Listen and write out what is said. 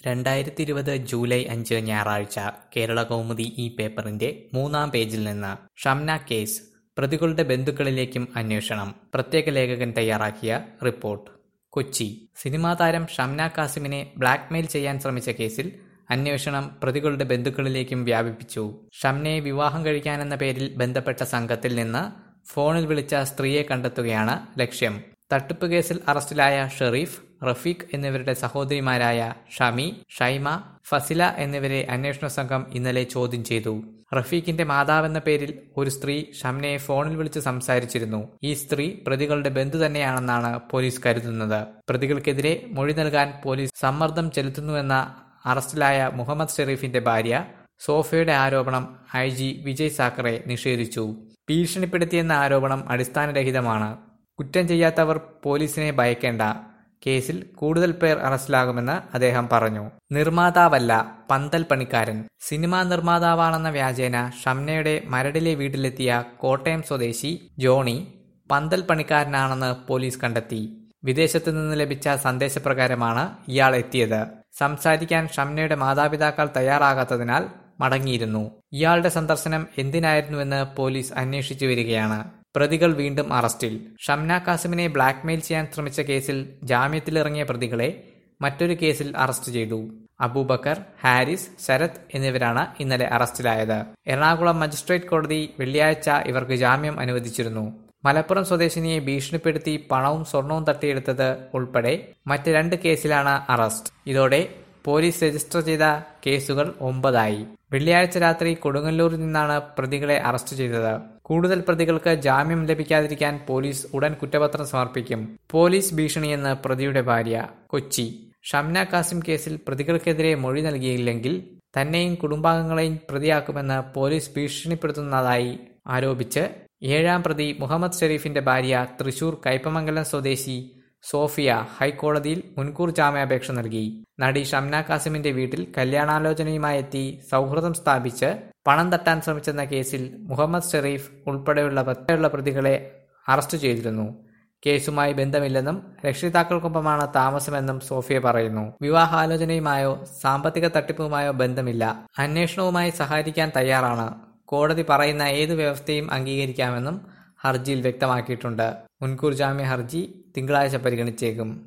രണ്ടായിരത്തി ഇരുപത് ജൂലൈ അഞ്ച് ഞായറാഴ്ച കേരള കൗമുദി ഈ പേപ്പറിന്റെ മൂന്നാം പേജിൽ നിന്ന് ഷംന കേസ് പ്രതികളുടെ ബന്ധുക്കളിലേക്കും അന്വേഷണം പ്രത്യേക ലേഖകൻ തയ്യാറാക്കിയ റിപ്പോർട്ട് കൊച്ചി സിനിമാ താരം ഷംന കാസിമിനെ ബ്ലാക്ക്മെയിൽ ചെയ്യാൻ ശ്രമിച്ച കേസിൽ അന്വേഷണം പ്രതികളുടെ ബന്ധുക്കളിലേക്കും വ്യാപിപ്പിച്ചു ഷംനയെ വിവാഹം കഴിക്കാനെന്ന പേരിൽ ബന്ധപ്പെട്ട സംഘത്തിൽ നിന്ന് ഫോണിൽ വിളിച്ച സ്ത്രീയെ കണ്ടെത്തുകയാണ് ലക്ഷ്യം തട്ടിപ്പ് കേസിൽ അറസ്റ്റിലായ ഷെറീഫ് റഫീഖ് എന്നിവരുടെ സഹോദരിമാരായ ഷമി ഷൈമ ഫസില എന്നിവരെ അന്വേഷണ സംഘം ഇന്നലെ ചോദ്യം ചെയ്തു റഫീഖിന്റെ മാതാവെന്ന പേരിൽ ഒരു സ്ത്രീ ഷംനയെ ഫോണിൽ വിളിച്ച് സംസാരിച്ചിരുന്നു ഈ സ്ത്രീ പ്രതികളുടെ ബന്ധു തന്നെയാണെന്നാണ് പോലീസ് കരുതുന്നത് പ്രതികൾക്കെതിരെ മൊഴി നൽകാൻ പോലീസ് സമ്മർദ്ദം ചെലുത്തുന്നുവെന്ന അറസ്റ്റിലായ മുഹമ്മദ് ഷെറീഫിന്റെ ഭാര്യ സോഫയുടെ ആരോപണം ഐ ജി വിജയ് സാക്കറെ നിഷേധിച്ചു ഭീഷണിപ്പെടുത്തിയെന്ന ആരോപണം അടിസ്ഥാനരഹിതമാണ് കുറ്റം ചെയ്യാത്തവർ പോലീസിനെ ഭയക്കേണ്ട കേസിൽ കൂടുതൽ പേർ അറസ്റ്റിലാകുമെന്ന് അദ്ദേഹം പറഞ്ഞു നിർമ്മാതാവല്ല പന്തൽ പണിക്കാരൻ സിനിമാ നിർമ്മാതാവാണെന്ന വ്യാജേന ഷംനയുടെ മരടിലെ വീട്ടിലെത്തിയ കോട്ടയം സ്വദേശി ജോണി പന്തൽ പണിക്കാരനാണെന്ന് പോലീസ് കണ്ടെത്തി വിദേശത്തു നിന്ന് ലഭിച്ച സന്ദേശപ്രകാരമാണ് ഇയാൾ എത്തിയത് സംസാരിക്കാൻ ഷംനയുടെ മാതാപിതാക്കൾ തയ്യാറാകാത്തതിനാൽ മടങ്ങിയിരുന്നു ഇയാളുടെ സന്ദർശനം എന്തിനായിരുന്നുവെന്ന് പോലീസ് അന്വേഷിച്ചു വരികയാണ് പ്രതികൾ വീണ്ടും അറസ്റ്റിൽ ഷംന കാസിമിനെ ബ്ലാക്ക്മെയിൽ ചെയ്യാൻ ശ്രമിച്ച കേസിൽ ജാമ്യത്തിലിറങ്ങിയ പ്രതികളെ മറ്റൊരു കേസിൽ അറസ്റ്റ് ചെയ്തു അബൂബക്കർ ഹാരിസ് ശരത് എന്നിവരാണ് ഇന്നലെ അറസ്റ്റിലായത് എറണാകുളം മജിസ്ട്രേറ്റ് കോടതി വെള്ളിയാഴ്ച ഇവർക്ക് ജാമ്യം അനുവദിച്ചിരുന്നു മലപ്പുറം സ്വദേശിനിയെ ഭീഷണിപ്പെടുത്തി പണവും സ്വർണവും തട്ടിയെടുത്തത് ഉൾപ്പെടെ മറ്റ് രണ്ട് കേസിലാണ് അറസ്റ്റ് ഇതോടെ പോലീസ് രജിസ്റ്റർ ചെയ്ത കേസുകൾ ഒമ്പതായി വെള്ളിയാഴ്ച രാത്രി കൊടുങ്ങല്ലൂരിൽ നിന്നാണ് പ്രതികളെ അറസ്റ്റ് ചെയ്തത് കൂടുതൽ പ്രതികൾക്ക് ജാമ്യം ലഭിക്കാതിരിക്കാൻ പോലീസ് ഉടൻ കുറ്റപത്രം സമർപ്പിക്കും പോലീസ് ഭീഷണിയെന്ന് പ്രതിയുടെ ഭാര്യ കൊച്ചി ഷംന കാസിം കേസിൽ പ്രതികൾക്കെതിരെ മൊഴി നൽകിയില്ലെങ്കിൽ തന്നെയും കുടുംബാംഗങ്ങളെയും പ്രതിയാക്കുമെന്ന് പോലീസ് ഭീഷണിപ്പെടുത്തുന്നതായി ആരോപിച്ച് ഏഴാം പ്രതി മുഹമ്മദ് ഷെരീഫിന്റെ ഭാര്യ തൃശൂർ കയ്പമംഗലം സ്വദേശി സോഫിയ ഹൈക്കോടതിയിൽ മുൻകൂർ ജാമ്യാപേക്ഷ നൽകി നടി ഷംന കാസിമിന്റെ വീട്ടിൽ കല്യാണാലോചനയുമായി എത്തി സൗഹൃദം സ്ഥാപിച്ച് പണം തട്ടാൻ ശ്രമിച്ചെന്ന കേസിൽ മുഹമ്മദ് ഷെരീഫ് ഉൾപ്പെടെയുള്ള പത്തുള്ള പ്രതികളെ അറസ്റ്റ് ചെയ്തിരുന്നു കേസുമായി ബന്ധമില്ലെന്നും രക്ഷിതാക്കൾക്കൊപ്പമാണ് താമസമെന്നും സോഫിയ പറയുന്നു വിവാഹാലോചനയുമായോ സാമ്പത്തിക തട്ടിപ്പുമായോ ബന്ധമില്ല അന്വേഷണവുമായി സഹായിക്കാൻ തയ്യാറാണ് കോടതി പറയുന്ന ഏത് വ്യവസ്ഥയും അംഗീകരിക്കാമെന്നും ഹർജിയിൽ വ്യക്തമാക്കിയിട്ടുണ്ട് മുൻകൂർ ജാമ്യ ഹർജി തിങ്കളാഴ്ച പരിഗണിച്ചേക്കും